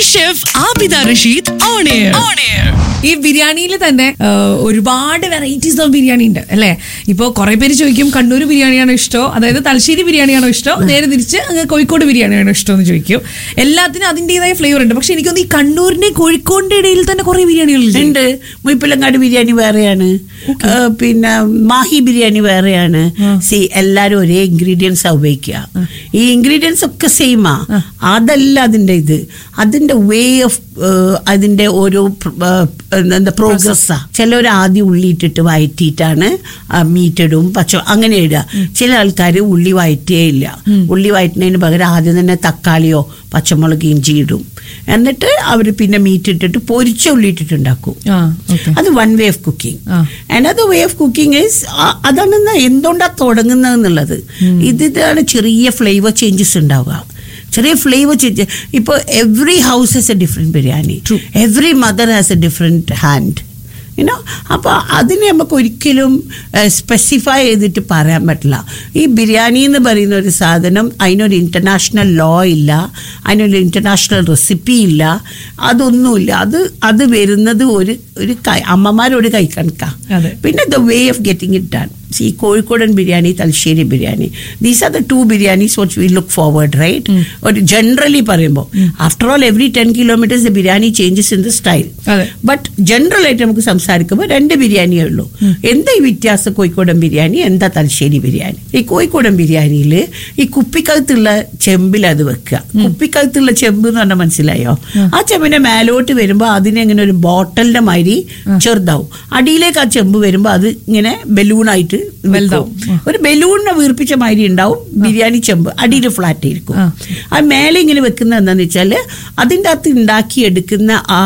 Chef Abida Rasheed on air on air ഈ ബിരിയാണിയിൽ തന്നെ ആ, ഒരുപാട് വെറൈറ്റീസ് ഓഫ് ബിരിയാണി ഉണ്ട് അല്ലേ ഇപ്പോൾ കുറെ പേര് ചോദിക്കും കണ്ണൂർ ബിരിയാണിയാണോ ഇഷ്ടം അതായത് തലശ്ശേരി ബിരിയാണിയാണോ ഇഷ്ടം നേരെ തിരിച്ച് അങ്ങ് കോഴിക്കോട് ബിരിയാണിയാണോ ഇഷ്ടം എന്ന് ചോദിക്കും എല്ലാത്തിനും അതിൻ്റെതായ ഫ്ലേവർ ഉണ്ട് പക്ഷെ എനിക്കൊന്ന് ഈ കണ്ണൂരിന്റെ കോഴിക്കോടിന്റെ ഇടയിൽ തന്നെ കുറെ ബിരിയാണികളുണ്ട് ഉണ്ട് മുയ്പ്പിലങ്ങാട് ബിരിയാണി വേറെയാണ് ആ, പിന്നെ മാഹി ബിരിയാണി വേറെയാണ് സി എല്ലാരും ഒരേ ഇൻഗ്രീഡിയൻസ് ഉപയോഗിക്കുക ഈ ഇൻഗ്രീഡിയൻസ് ഒക്കെ സെയിമാ അതല്ല അതിന്റെ ഇത് അതിന്റെ വേ ഓഫ് അതിന്റെ ഓരോ പ്ര- ആ, എന്താ പ്രോഗ്രസ്സാ ചിലവർ ആദ്യം ഉള്ളി ഇട്ടിട്ട് വയറ്റിയിട്ടാണ് മീറ്റ് ഇടും പച്ച അങ്ങനെ ഇടുക ചില ആൾക്കാർ ഉള്ളി വയറ്റേ ഇല്ല ഉള്ളി വയറ്റുന്നതിന് പകരം ആദ്യം തന്നെ തക്കാളിയോ പച്ചമുളക് ഇഞ്ചി ഇടും എന്നിട്ട് അവർ പിന്നെ മീറ്റ് ഇട്ടിട്ട് പൊരിച്ച ഉള്ളി ഇട്ടിട്ടുണ്ടാക്കും ആ ഓക്കെ അത് one way of cooking ah. Another way of cooking is അതാണ് എന്തുകൊണ്ടാ തുടങ്ങുന്നത് എന്നുള്ളത് ഇതിലാണ് ചെറിയ ഫ്ലേവർ ചേഞ്ചസ് ഉണ്ടാവുക ചെറിയ ഫ്ലേവർ ചേഞ്ച് ഇപ്പോൾ every house has a different biryani every mother has a different hand you know അപ്പോൾ അതിനെ നമുക്ക് ഒരിക്കലും സ്പെസിഫൈ ചെയ്തിട്ട് പറയാൻ പറ്റില്ല ഈ ബിരിയാണി എന്ന് പറയുന്ന ഒരു സാധനം അതിനൊരു ഇൻ്റർനാഷണൽ ലോ ഇല്ല അതിനൊരു ഇൻ്റർനാഷണൽ റെസിപ്പി ഇല്ല അതൊന്നുമില്ല അത് അത് വരുന്നത് ഒരു ഒരു കൈ അമ്മമാരോട് കൈ കണക്കാം അതെ. പിന്നെ the way of getting it done see കോഴിക്കോടൻ biryani Thalassery biryani these are the two biryanis what we look forward right ഒരു ജനറലി പറയുമ്പോൾ after all every ten kilometres the biryani changes in the style അതെ. ബട്ട് ജനറൽ ആയിട്ട് നമുക്ക് സംസാരിക്കുമ്പോൾ രണ്ട് ബിരിയാണിയേ ഉള്ളൂ എന്താ ഈ വ്യത്യാസം കോഴിക്കോടൻ ബിരിയാണി എന്താ തലശ്ശേരി ബിരിയാണി ഈ കോഴിക്കോടൻ ബിരിയാണിയിൽ ഈ കുപ്പിക്കകത്തുള്ള ചെമ്പിൽ അത് വെക്കുക കുപ്പിക്കകത്തുള്ള ചെമ്പ് എന്ന് പറഞ്ഞാൽ മനസ്സിലായോ ആ ചെമ്പിന്റെ മേലോട്ട് വരുമ്പോൾ അതിനെ ഇങ്ങനെ ഒരു ബോട്ടലിന്റെ മാതിരി ചെറുതാവും അടിയിലേക്ക് ആ ചെമ്പ് വരുമ്പോൾ അത് ഇങ്ങനെ ബലൂണായിട്ട് വലുതാവും. ഒരു ബലൂണിനെ വീർപ്പിച്ച മാതിരി ഉണ്ടാവും ബിരിയാണി ചെമ്പ് അടിയിൽ ഫ്ലാറ്റ് ആയിരിക്കും ആ. ആ മേലെ ഇങ്ങനെ വെക്കുന്നത് എന്താന്ന് വെച്ചാൽ അതിൻ്റെ അകത്ത് ഉണ്ടാക്കിയെടുക്കുന്ന ആ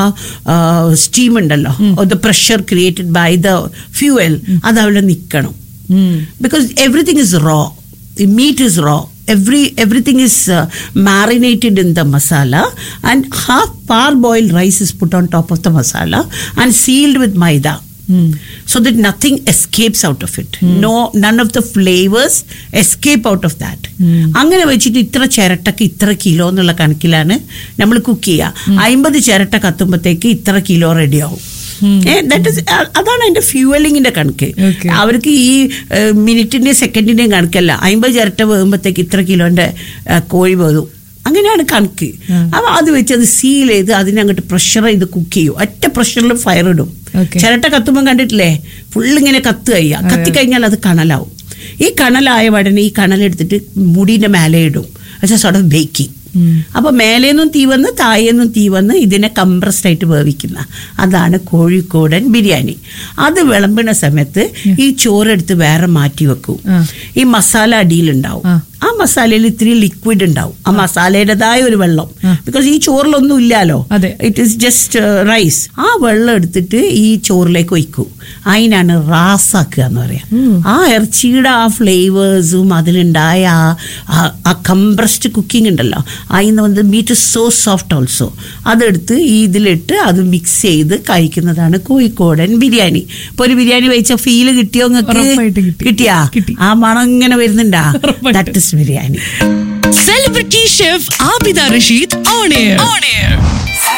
സ്റ്റീം ഉണ്ടല്ലോ the pressure created by the fuel അത് അവിടെ നിൽക്കണം because everything is raw the meat is raw every everything is uh, marinated in the masala and half parboiled rice is put on top of the masala and sealed with maida so that nothing escapes out of it no none of the flavors escape out of that അങ്ങനെ വെച്ചിട്ട് ഇത്ര ചിരട്ടക്ക് ഇത്ര kilo എന്നുള്ള കണക്കിലാണ് നമ്മൾ cook ചെയ്യുക അമ്പത് ചിരട്ട കത്തുമ്പോഴത്തേക്ക് ഇത്ര കിലോ റെഡിയാവും ദാറ്റ് ഇസ് അതാണ് അതിന്റെ ഫ്യൂവലിങ്ങിന്റെ കണക്ക് Okay. അവർക്ക് ഈ ഏഹ്, മിനിറ്റിന്റെയും സെക്കൻഡിന്റെയും കണക്കല്ല അമ്പത് ചിരട്ട വേകുമ്പോഴത്തേക്ക് ഇത്ര കിലോന്റെ ഏഹ്, കോഴി വേകും അങ്ങനെയാണ് കണക്ക് അപ്പൊ അത് വെച്ച് അത് സീൽ ചെയ്ത് അതിനെ അങ്ങോട്ട് പ്രഷർ ചെയ്ത് കുക്ക് ചെയ്യും ഒറ്റ പ്രഷറിൽ ഫയർ ഇടും Okay. ചിരട്ട കത്തുമ്പോൾ കണ്ടിട്ടില്ലേ ഫുള്ളിങ്ങനെ കത്ത് കഴിയുക കത്തി കഴിഞ്ഞാൽ അത് കണലാവും ഈ കണലായ ഉടനെ ഈ കണലെടുത്തിട്ട് മുടിന്റെ മേലെ ഇടും സോർട്ട് ഓഫ് ബേക്കിംഗ് അപ്പൊ മേലേന്നും തീ വന്ന് താഴേന്നും തീ വന്ന് ഇതിനെ കംപ്രസ്ഡ് ആയിട്ട് വേവിക്കുന്ന അതാണ് കോഴിക്കോടൻ ബിരിയാണി അത് വിളമ്പുന്ന സമയത്ത് ഈ ചോറെടുത്ത് വേറെ മാറ്റി വെക്കും ആ. ഈ മസാല അടിയിലുണ്ടാവും ആ. ആ മസാലയിൽ ഇത്തിരി ലിക്വിഡ് ഉണ്ടാവും ആ മസാലയുടേതായ ഒരു വെള്ളം ബിക്കോസ് ഈ ചോറിലൊന്നും ഇല്ലല്ലോ അതെ. ഇറ്റ് ഈസ് ജസ്റ്റ് റൈസ് ആ വെള്ളം എടുത്തിട്ട് ഈ ചോറിലേക്ക് ഒഴിക്കും അതിനാണ് റാസാക്കുക എന്ന് പറയാം ആ ഇറച്ചിയുടെ ആ ഫ്ലേവേഴ്സും അതിലുണ്ടായ ആ- ആ- ആ കംപ്രസ്ഡ് കുക്കിംഗ് ഉണ്ടല്ലോ അതിന് വന്ന് മീറ്റ് സോ സോഫ്റ്റ് ഓൾസോ അതെടുത്ത് ഈ ഇതിലിട്ട് അത് മിക്സ് ചെയ്ത് കഴിക്കുന്നതാണ് കോഴിക്കോടൻ ബിരിയാണി ഇപ്പൊ ഒരു ബിരിയാണി കഴിച്ച ഫീല് കിട്ടിയോ ഉറപ്പായിട്ട് നിങ്ങൾക്ക് കിട്ടി. കിട്ടിയാ കിട്ടി. ആ മണം ഇങ്ങനെ വരുന്നുണ്ടാ ഉറപ്പായിട്ട്. That is biryani celebrity chef Abida Rasheed on air on air